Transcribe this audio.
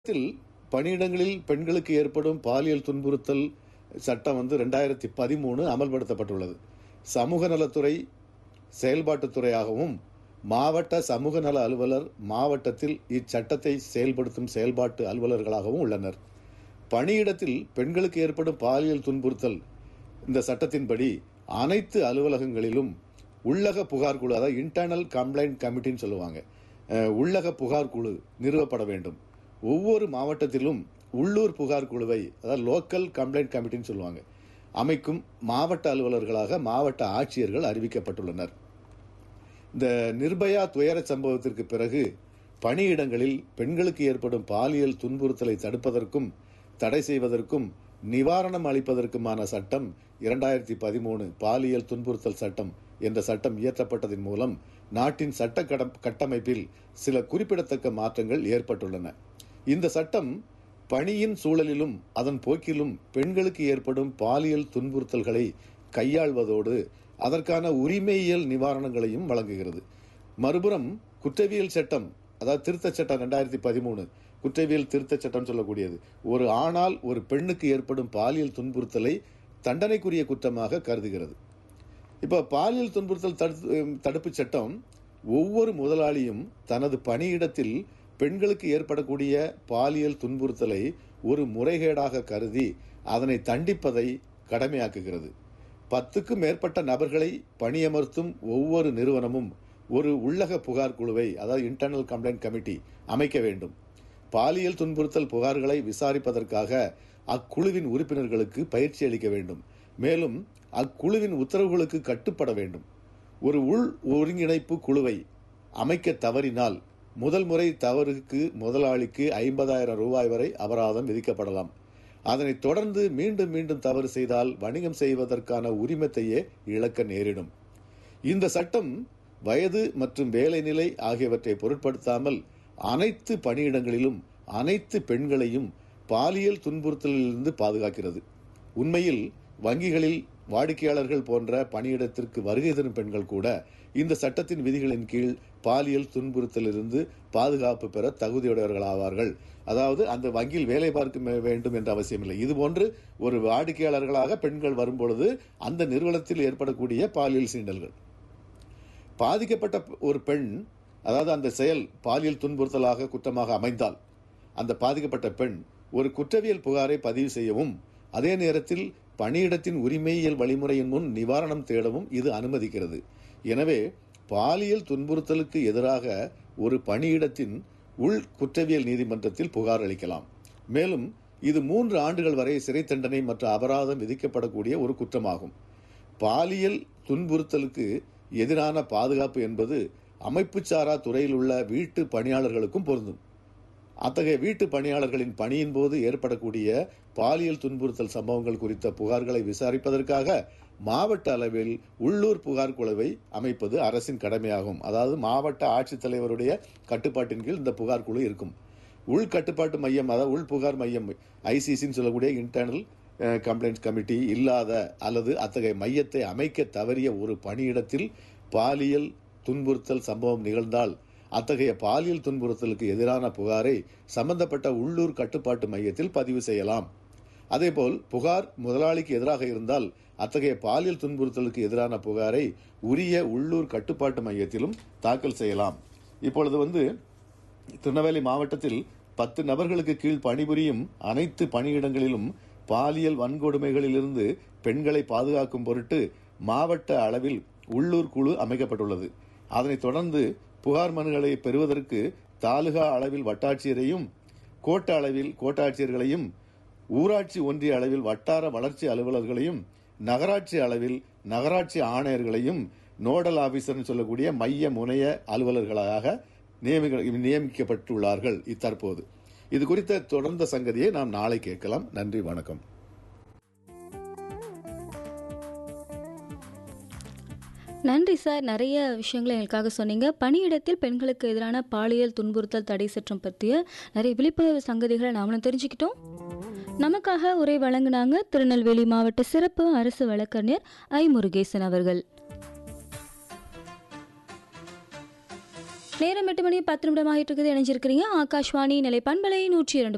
தமிழகத்தில் பணியிடங்களில் பெண்களுக்கு ஏற்படும் பாலியல் துன்புறுத்தல் சட்டம் வந்து ரெண்டாயிரத்தி பதிமூணு அமல்படுத்தப்பட்டுள்ளது சமூக நலத்துறை செயல்பாட்டுத்துறையாகவும் மாவட்ட சமூக நல அலுவலர் மாவட்டத்தில் இச்சட்டத்தை செயல்படுத்தும் செயல்பாட்டு அலுவலர்களாகவும் உள்ளனர் பணியிடத்தில் பெண்களுக்கு ஏற்படும் பாலியல் துன்புறுத்தல் இந்த சட்டத்தின்படி அனைத்து அலுவலகங்களிலும் உள்ளக புகார் குழு அதாவது இன்டர்னல் கம்ப்ளைண்ட் கமிட்டின்னு சொல்லுவாங்க அஹ், உள்ளக புகார் குழு நிறுவப்பட வேண்டும் ஒவ்வொரு மாவட்டத்திலும் உள்ளூர் புகார் குழுவை அதாவது லோக்கல் கம்ப்ளைண்ட் கமிட்டின்னு சொல்லுவாங்க அமைக்கும் மாவட்ட அலுவலர்களாக மாவட்ட ஆட்சியர்கள் அறிவிக்கப்பட்டுள்ளனர் இந்த நிர்பயா துயர சம்பவத்திற்கு பிறகு பணியிடங்களில் பெண்களுக்கு ஏற்படும் பாலியல் துன்புறுத்தலை தடுப்பதற்கும் தடை செய்வதற்கும் நிவாரணம் அளிப்பதற்குமான சட்டம் இரண்டாயிரத்தி பதிமூணு பாலியல் துன்புறுத்தல் சட்டம் என்ற சட்டம் இயற்றப்பட்டதன் மூலம் நாட்டின் சட்ட கடம்- கட்டமைப்பில் சில குறிப்பிடத்தக்க மாற்றங்கள் ஏற்பட்டுள்ளன இந்த சட்டம் பணியின் சூழலிலும் அதன் போக்கிலும் பெண்களுக்கு ஏற்படும் பாலியல் துன்புறுத்தல்களை கையாள்வதோடு அதற்கான உரிமையியல் நிவாரணங்களையும் வழங்குகிறது மறுபுறம் குற்றவியல் சட்டம் அதாவது திருத்தச் சட்டம் ரெண்டாயிரத்தி பதிமூணு குற்றவியல் திருத்தச் சட்டம் சொல்லக்கூடியது ஒரு ஆணால் ஒரு பெண்ணுக்கு ஏற்படும் பாலியல் துன்புறுத்தலை தண்டனைக்குரிய குற்றமாக கருதுகிறது இப்போ பாலியல் துன்புறுத்தல் தடுப்பு தடுப்புச் சட்டம் ஒவ்வொரு முதலாளியும் தனது பணியிடத்தில் பெண்களுக்கு ஏற்படக்கூடிய பாலியல் துன்புறுத்தலை ஒரு முறைகேடாக கருதி அதனை தண்டிப்பதை கடமையாக்குகிறது பத்துக்கும் மேற்பட்ட நபர்களை பணியமர்த்தும் ஒவ்வொரு நிறுவனமும் ஒரு உள்ளக புகார் குழுவை அதாவது இன்டர்னல் கம்ப்ளைண்ட் கமிட்டி அமைக்க வேண்டும் பாலியல் துன்புறுத்தல் புகார்களை விசாரிப்பதற்காக அக்குழுவின் உறுப்பினர்களுக்கு பயிற்சி அளிக்க வேண்டும் மேலும் அக்குழுவின் உத்தரவுகளுக்கு கட்டுப்பட வேண்டும் ஒரு உள் ஒருங்கிணைப்பு குழுவை அமைக்க தவறினால் முதல் முறை தவறுக்கு முதலாளிக்கு ஐம்பதாயிரம் ரூபாய் வரை அபராதம் விதிக்கப்படலாம் அதனைத் தொடர்ந்து மீண்டும் மீண்டும் தவறு செய்தால் வணிகம் செய்வதற்கான உரிமத்தையே இழக்க நேரிடும் இந்த சட்டம் வயது மற்றும் வேலை நிலை ஆகியவற்றை பொருட்படுத்தாமல் அனைத்து பணியிடங்களிலும் அனைத்து பெண்களையும் பாலியல் துன்புறுத்தலிலிருந்து பாதுகாக்கிறது உண்மையில் வங்கிகளில் வாடிக்கையாளர்கள் போன்ற பணியிடத்திற்கு வருகை தரும் பெண்கள் கூட இந்த சட்டத்தின் விதிகளின் கீழ் பாலியல் துன்புறுத்தலிலிருந்து பாதுகாப்பு பெற தகுதியுடையவர்கள் ஆவார்கள் அதாவது அந்த வங்கியில் வேலை பார்க்க மே- வேண்டும் என்ற அவசியமில்லை இதுபோன்று ஒரு வாடிக்கையாளர்களாக பெண்கள் வரும்பொழுது அந்த நிறுவனத்தில் ஏற்படக்கூடிய பாலியல் சீண்டல்கள் பாதிக்கப்பட்ட ஒரு பெண் அதாவது அந்த செயல் பாலியல் துன்புறுத்தலாக குற்றமாக அமைந்தால் அந்த பாதிக்கப்பட்ட பெண் ஒரு குற்றவியல் புகாரை பதிவு செய்யவும் அதே நேரத்தில் பணியிடத்தின் உரிமையியல் வழிமுறையின் முன் நிவாரணம் தேடவும் இது அனுமதிக்கிறது எனவே பாலியல் துன்புறுத்தலுக்கு எதிராக ஒரு பணியிடத்தின் உள் குற்றவியல் நீதிமன்றத்தில் புகார் அளிக்கலாம் மேலும் இது மூன்று ஆண்டுகள் வரை சிறை தண்டனை மற்றும் அபராதம் விதிக்கப்படக்கூடிய ஒரு குற்றமாகும் பாலியல் துன்புறுத்தலுக்கு எதிரான பாதுகாப்பு என்பது அமைப்புச்சாரா துறையில் உள்ள வீட்டு பணியாளர்களுக்கும் பொருந்தும் அத்தகைய வீட்டு பணியாளர்களின் பணியின் போது ஏற்படக்கூடிய பாலியல் துன்புறுத்தல் சம்பவங்கள் குறித்த புகார்களை விசாரிப்பதற்காக மாவட்ட அளவில் உள்ளூர் புகார் குழுவை அமைப்பது அரசின் கடமையாகும் அதாவது மாவட்ட ஆட்சித்தலைவருடைய கட்டுப்பாட்டின் கீழ் இந்த புகார் குழு இருக்கும் உள் கட்டுப்பாட்டு மையம் அதாவது உள் புகார் மையம் ஐசிசின்னு சொல்லக்கூடிய இன்டர்னல் கம்ப்ளைண்ட்ஸ் கமிட்டி இல்லாத அல்லது அத்தகைய மையத்தை அமைக்க தவறிய ஒரு பணியிடத்தில் பாலியல் துன்புறுத்தல் சம்பவம் நிகழ்ந்தால் அத்தகைய பாலியல் துன்புறுத்தலுக்கு எதிரான புகாரை சம்பந்தப்பட்ட உள்ளூர் கட்டுப்பாட்டு மையத்தில் பதிவு செய்யலாம் அதேபோல் புகார் முதலாளிக்கு எதிராக இருந்தால் அத்தகைய பாலியல் துன்புறுத்தலுக்கு எதிரான புகாரை உரிய உள்ளூர் கட்டுப்பாட்டு மையத்திலும் தாக்கல் செய்யலாம் இப்பொழுது வந்து திருநெல்வேலி மாவட்டத்தில் பத்து நபர்களுக்கு கீழ் பணிபுரியும் அனைத்து பணியிடங்களிலும் பாலியல் வன்கொடுமைகளிலிருந்து பெண்களை பாதுகாக்கும் பொருட்டு மாவட்ட அளவில் உள்ளூர் குழு அமைக்கப்பட்டுள்ளது அதனைத் தொடர்ந்து புகார் மனுகளை பெறுவதற்கு தாலுகா அளவில் வட்டாட்சியரையும் கோட்ட அளவில் கோட்டாட்சியர்களையும் ஊராட்சி ஒன்றிய அளவில் வட்டார வளர்ச்சி அலுவலர்களையும் நகராட்சி அளவில் நகராட்சி ஆணையர்களையும் நோடல் ஆபீசர்னு சொல்லக்கூடிய மைய முனைய அலுவலர்களாக நியமிக்க நியமிக்கப்பட்டுள்ளார்கள் இத்தற்போது இது குறித்த தொடர்ந்த சங்கதியை நாம் நாளை கேட்கலாம் நன்றி வணக்கம் நன்றி சார் நிறைய விஷயங்களை எங்களுக்காக சொன்னீங்க பணியிடத்தில் பெண்களுக்கு எதிரான பாலியல் துன்புறுத்தல் தடை சட்டம் பற்றிய நிறைய விழிப்புணர்வு சங்கதிகளை நாமளும் தெரிஞ்சுக்கிட்டோம் நமக்காக உரை வழங்கினாங்க திருநெல்வேலி மாவட்ட சிறப்பு அரசு வழக்கறிஞர் ஐ முருகேசன் அவர்கள் நேரம் எட்டு மணி பத்து நிமிடம் ஆகிட்டு இருக்குது இணைஞ்சிருக்கிறீங்க ஆகாஷ்வாணி நிலை பண்பலை நூற்றி இரண்டு